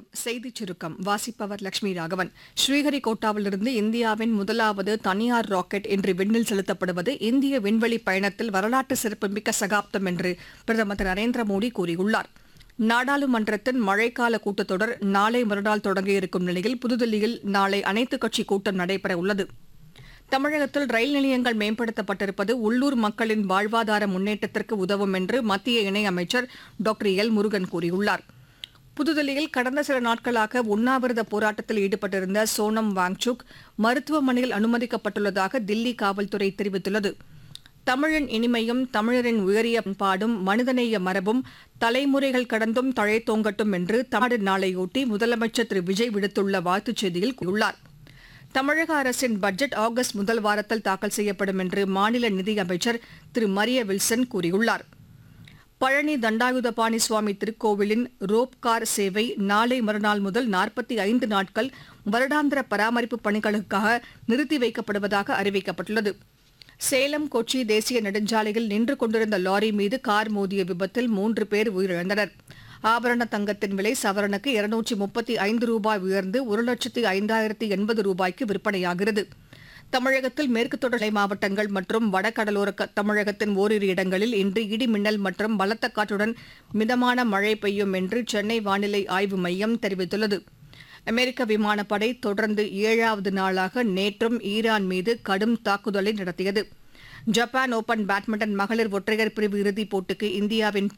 செய்திச் சுருக்கம் வாசிப்பவர் லட்சுமி ராகவன் ஸ்ரீஹரிகோட்டாவிலிருந்து இந்தியாவின் முதலாவது தனியார் ராக்கெட் இன்று விண்ணில் செலுத்தப்படுவது இந்திய விண்வெளி பயணத்தில் வரலாற்று சிறப்புமிக்க சகாப்தம் என்று பிரதமர் திரு நரேந்திர மோடி கூறியுள்ளார் நாடாளுமன்றத்தின் மழைக்கால கூட்டத்தொடர் நாளை மறுநாள் தொடங்கியிருக்கும் நிலையில் புதுதில்லியில் நாளை அனைத்துக் கட்சி கூட்டம் நடைபெற உள்ளது தமிழகத்தில் ரயில் நிலையங்கள் மேம்படுத்தப்பட்டிருப்பது உள்ளூர் மக்களின் வாழ்வாதார முன்னேற்றத்திற்கு உதவும் என்று மத்திய இணையமைச்சர் டாக்டர் எல் முருகன் கூறியுள்ளார் புதுதில்லியில் கடந்த சில நாட்களாக உண்ணாவிரத போராட்டத்தில் ஈடுபட்டிருந்த சோனம் வாங்சுக் மருத்துவமனையில் அனுமதிக்கப்பட்டுள்ளதாக தில்லி காவல்துறை தெரிவித்துள்ளது தமிழின் இனிமையும் தமிழரின் உயரிய பண்பாடும் மனிதநேய மரபும் தலைமுறைகள் கடந்தும் தழைத்தோங்கட்டும் என்று தமிழ் நாளையொட்டி முதலமைச்சர் திரு விஜய் விடுத்துள்ள வாழ்த்துச் செய்தியில் கூறியுள்ளார் தமிழக அரசின் பட்ஜெட் ஆகஸ்ட் முதல் வாரத்தில் தாக்கல் செய்யப்படும் என்று மாநில நிதியமைச்சர் திரு மரிய வில்சன் கூறியுள்ளார் பழனி தண்டாயுதபாணி சுவாமி திருக்கோவிலின் ரோப் கார் சேவை நாளை மறுநாள் முதல் நாற்பத்தி ஐந்து நாட்கள் வருடாந்திர பராமரிப்பு பணிகளுக்காக நிறுத்தி வைக்கப்படுவதாக அறிவிக்கப்பட்டுள்ளது சேலம் கொச்சி தேசிய நெடுஞ்சாலையில் நின்று கொண்டிருந்த லாரி மீது கார் மோதிய விபத்தில் மூன்று பேர் உயிரிழந்தனர் ஆபரண தங்கத்தின் விலை சவரனுக்கு இருநூற்றி முப்பத்தி ஐந்து ரூபாய் உயர்ந்து ஒரு லட்சத்து ஐந்தாயிரத்து எண்பது ரூபாய்க்கு விற்பனையாகிறது தமிழகத்தில் மேற்கு தொடர்ச்சி மாவட்டங்கள் மற்றும் வடகடலோர க- தமிழகத்தின் ஓரிரு இடங்களில் இன்று இடி மின்னல் மற்றும் பலத்த காற்றுடன் மிதமான மழை பெய்யும் என்று சென்னை வானிலை ஆய்வு மையம் தெரிவித்துள்ளது அமெரிக்க விமானப்படை தொடர்ந்து ஏழாவது நாளாக நேற்றும் ஈரான் மீது கடும் தாக்குதலை நடத்தியது ஜப்பான் ஓபன் பேட்மிண்டன் மகளிர் ஒற்றையர் பிரிவு இறுதிப் போட்டிக்கு இந்தியாவின் பி